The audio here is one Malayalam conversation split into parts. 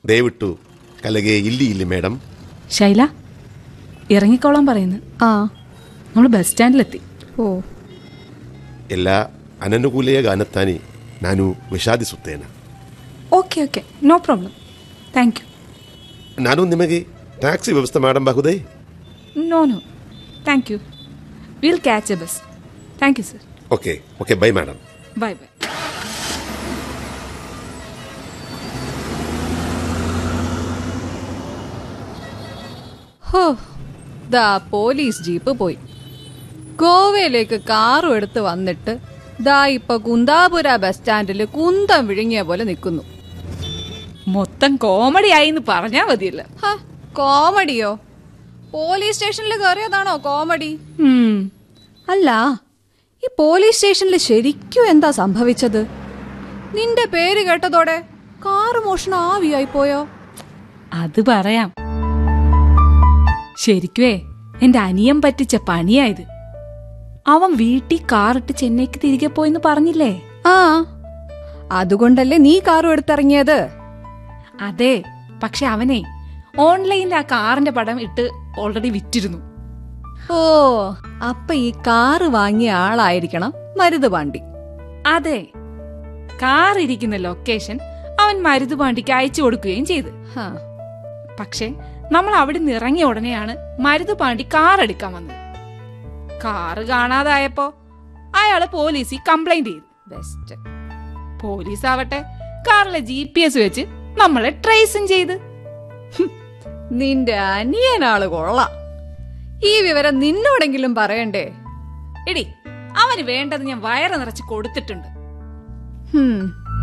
ದಯವಿಟ್ಟು ಕಲೆಗೆ ಇಲ್ಲಿ ಇಲ್ಲಿ ಮೇಡಮ್ ശൈല ഇറങ്ങിക്കോളാൻ പറയുന്നു ಆ നമ്മൾ ബസ് സ്റ്റാൻഡിലെത്തി ಓ ಎಲ್ಲ ಅನನುಕೂಲೆಯ ಗಾನತ್ತಾನೆ ನಾನು ವಿಷಾದಿಸುತ್ತೇನೆ okay okay no problem thank you ನಾನು ನಿಮಗೆ ಟ್ಯಾಕ್ಸಿ ವ್ಯವಸ್ಥೆ ಮಾಡಬಹುದೇ no no thank you will catch a bus thank you sir okay okay bye madam bye bye ഹോ ദാ പോലീസ് ജീപ്പ് പോയി ഗോവയിലേക്ക് കാറും എടുത്ത് വന്നിട്ട് ദാ ഇപ്പൊ കുന്താപുര ബസ് സ്റ്റാൻഡിൽ കുന്തം വിഴുങ്ങിയ പോലെ നിൽക്കുന്നു മൊത്തം കോമഡി ആയി എന്ന് പറഞ്ഞാൽ മതിയല്ല ഹ, കോമഡിയോ പോലീസ് സ്റ്റേഷനിൽ കയറിയതാണോ കോമഡി ഉം. അല്ല ഈ പോലീസ് സ്റ്റേഷനിൽ ശരിക്കും എന്താ സംഭവിച്ചത് നിന്റെ പേര് കേട്ടതോടെ കാറ് മോഷണം ആവിയായി പോയോ അത് പറയാം ശരിക്കുവേ എന്റെ അനിയൻ പറ്റിച്ച പണിയായത് അവൻ വീട്ടിൽ കാറിട്ട് ചെന്നൈക്ക് തിരികെ പോയെന്ന് പറഞ്ഞില്ലേ ആ അതുകൊണ്ടല്ലേ നീ കാറും എടുത്തിറങ്ങിയത് അതെ പക്ഷെ അവനെ ഓൺലൈനിൽ ആ കാറിന്റെ പടം ഇട്ട് ഓൾറെഡി വിറ്റിരുന്നു ഓ അപ്പൊ ഈ കാറ് വാങ്ങിയ ആളായിരിക്കണം മരുത് പാണ്ടി അതെ കാർ ഇരിക്കുന്ന ലൊക്കേഷൻ അവൻ മരുതുപാണ്ടിക്ക് അയച്ചു കൊടുക്കുകയും ചെയ്തു ഹ, പക്ഷെ നമ്മൾ അവിടെ നിന്ന് ഇറങ്ങിയ ഉടനെയാണ് മരുതുപാണ്ടി കാർ എടുക്കാൻ വന്നത് കാറ് കാണാതായപ്പോ അയാള് പോലീസിൽ കംപ്ലൈന്റ് ചെയ്തു ബെസ്റ്റ് പോലീസ് ആവട്ടെ കാറിലെ ജി പി എസ് വെച്ച് നമ്മളെ ട്രേസും ചെയ്ത് നിന്റെ അനിയനാള് കൊള്ളാം ഈ വിവരം നിന്നോടെങ്കിലും പറയണ്ടേ എടി അവന് വേണ്ടത് ഞാൻ വയറ് നിറച്ച് കൊടുത്തിട്ടുണ്ട് ഹും.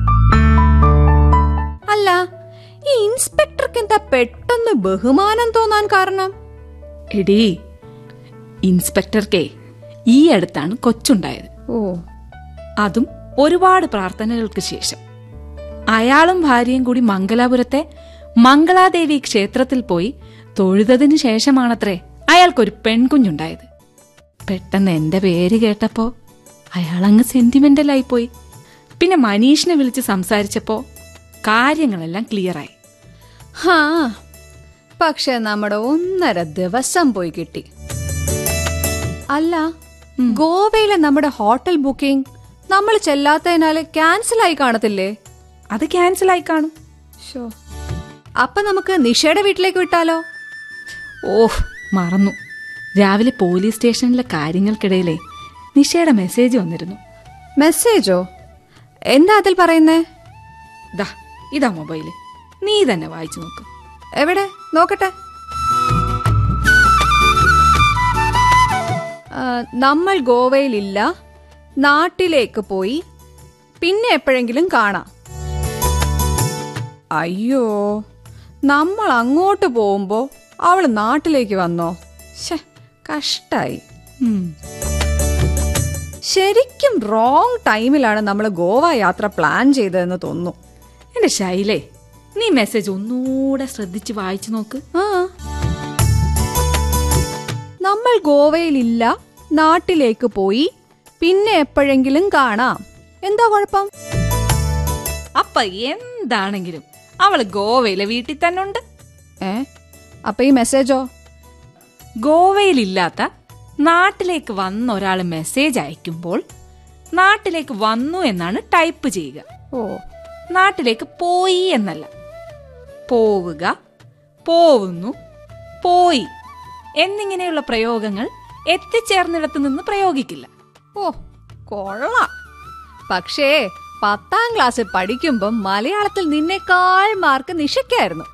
അല്ല ഈ ഇൻസ്പെക്ടർക്ക് എന്താ പെട്ടെന്ന് ബഹുമാനം തോന്നാൻ കാരണം എടി ഇൻസ്പെക്ടർക്കേ ഈ അടുത്താണ് കൊച്ചുണ്ടായത് ഓ അതും ഒരുപാട് പ്രാർത്ഥനകൾക്ക് ശേഷം അയാളും ഭാര്യയും കൂടി മംഗലാപുരത്തെ മംഗളാദേവി ക്ഷേത്രത്തിൽ പോയി തൊഴുതതിനു ശേഷമാണത്രേ അയാൾക്കൊരു പെൺകുഞ്ഞുണ്ടായത് പെട്ടെന്ന് എന്റെ പേര് കേട്ടപ്പോ അയാളങ്ങ് സെന്റിമെന്റലായി പോയി പിന്നെ മനീഷിനെ വിളിച്ച് സംസാരിച്ചപ്പോ കാര്യങ്ങളെല്ലാം ക്ലിയറായി ഹാ പക്ഷെ നമ്മുടെ ഒന്നര ദിവസം പോയി കിട്ടി അല്ല ഗോവയിലെ നമ്മുടെ ഹോട്ടൽ ബുക്കിംഗ് നമ്മൾ ചെല്ലാത്തതിനാല് ക്യാൻസൽ ആയി കാണത്തില്ലേ അത് ക്യാൻസലായി കാണും ഷോ അപ്പൊ നമുക്ക് നിഷയുടെ വീട്ടിലേക്ക് വിട്ടാലോ ഓഹ് മറന്നു രാവിലെ പോലീസ് സ്റ്റേഷനിലെ കാര്യങ്ങൾക്കിടയിലെ നിഷയുടെ മെസ്സേജ് വന്നിരുന്നു മെസ്സേജോ എന്താ അതിൽ പറയുന്നേ ദാ ഇതാ മൊബൈല് നീ തന്നെ വായിച്ചു നോക്ക് എവിടെ നോക്കട്ടെ ആ, നമ്മൾ ഗോവയിലില്ല നാട്ടിലേക്ക് പോയി പിന്നെ എപ്പോഴെങ്കിലും കാണാം അയ്യോ നമ്മൾ അങ്ങോട്ട് പോകുമ്പോ അവള് നാട്ടിലേക്ക് വന്നോ ശേ കഷ്ടായി ഉം. ശരിക്കും റോങ് ടൈമിലാണ് നമ്മൾ ഗോവ യാത്ര പ്ലാൻ ചെയ്തതെന്ന് തോന്നുന്നു എന്റെ ശൈലേ നീ മെസ്സേജ് ഒന്നുകൂടെ ശ്രദ്ധിച്ച് വായിച്ചു നോക്ക് ആ നമ്മൾ ഗോവയിലില്ല നാട്ടിലേക്ക് പോയി പിന്നെ എപ്പോഴെങ്കിലും കാണാം എന്താ കുഴപ്പം അപ്പൊ എന്താണെങ്കിലും അവള് ഗോവയിലെ വീട്ടിൽ തന്നെ ഉണ്ട് ഏ അപ്പൊ ഈ മെസ്സേജോ ഗോവയിലില്ലാത്ത നാട്ടിലേക്ക് വന്ന ഒരാൾ മെസ്സേജ് അയക്കുമ്പോൾ നാട്ടിലേക്ക് വന്നു എന്നാണ് ടൈപ്പ് ചെയ്യുക ഓ നാട്ടിലേക്ക് പോയി എന്നല്ല പോവുക പോവുന്നു പോയി എന്നിങ്ങനെയുള്ള പ്രയോഗങ്ങൾ എത്തിച്ചേർന്നിടത്തു നിന്ന് പ്രയോഗിക്കില്ല ഓ കൊള്ളാം പക്ഷേ പത്താം ക്ലാസ്സിൽ പഠിക്കുമ്പം മലയാളത്തിൽ നിന്നേക്കാൾ മാർക്ക് നിഷയ്ക്കായിരുന്നു